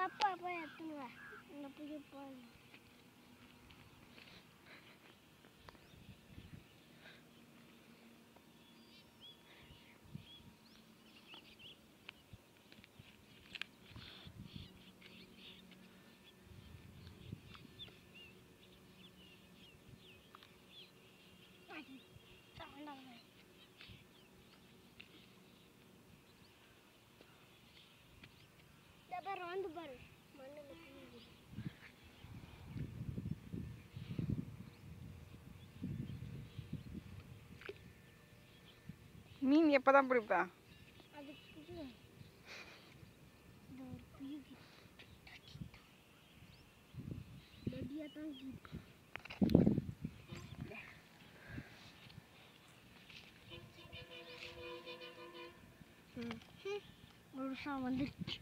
அப்பா போய் எடுத்துன்னு வா இந்த புது போதும் இந்த பாரு வந்து பாரு மண்ணுல புழுதி. மீன் எப்பதான் பிடிப்ப அது புழு இந்த ஒரு புழுதி ரெடியாக தான் இருக்குது முழுசா வந்துருச்சு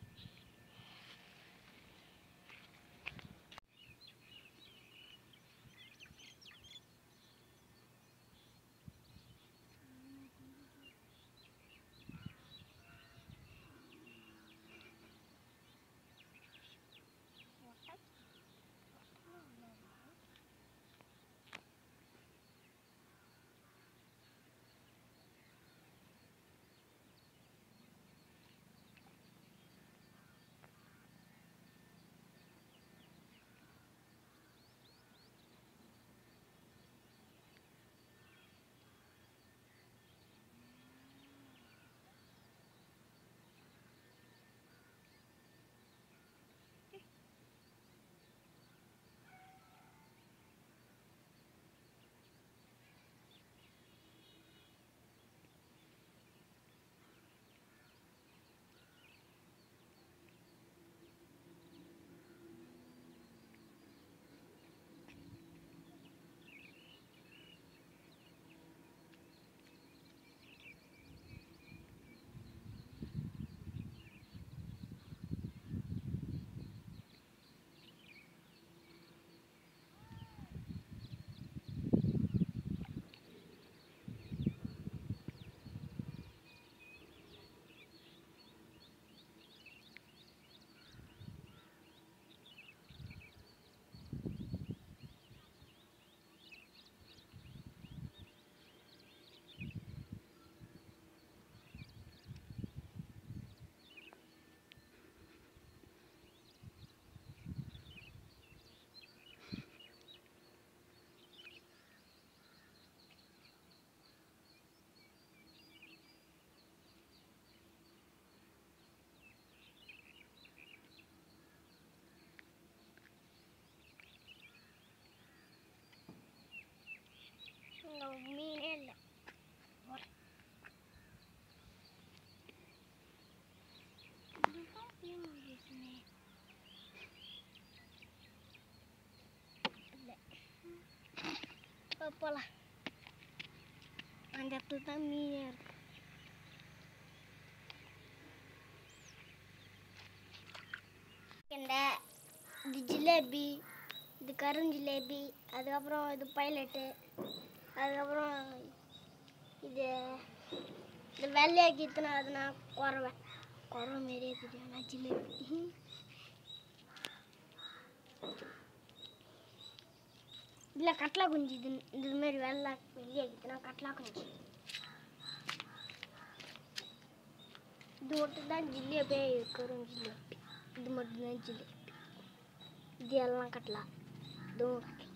இங்க மீனே இல்லை போலாம் அந்த இடத்துல தான் மீனே இருக்கு இந்த இது ஜிலேபி இது கருஞ்சிலேபி அதுக்கப்புறம் இது பைலட்டு அதுக்கப்புறம் இது இது வெள்ளையாக்கி இத்தனை அது நான் குறவேன் குறவை மாரியே தெரியும் நான் ஜிலேபி இல்லை கட்லா குஞ்சு இது இது மாதிரி வெள்ளை வெள்ளையாக்கிட்டுனா கட்லா குஞ்சு இது மட்டும் தான் ஜிலேபி கரும் ஜிலேபி இது மட்டும் தான் ஜிலேபி இது எல்லாம் கட்லா இதுவும் கட்லா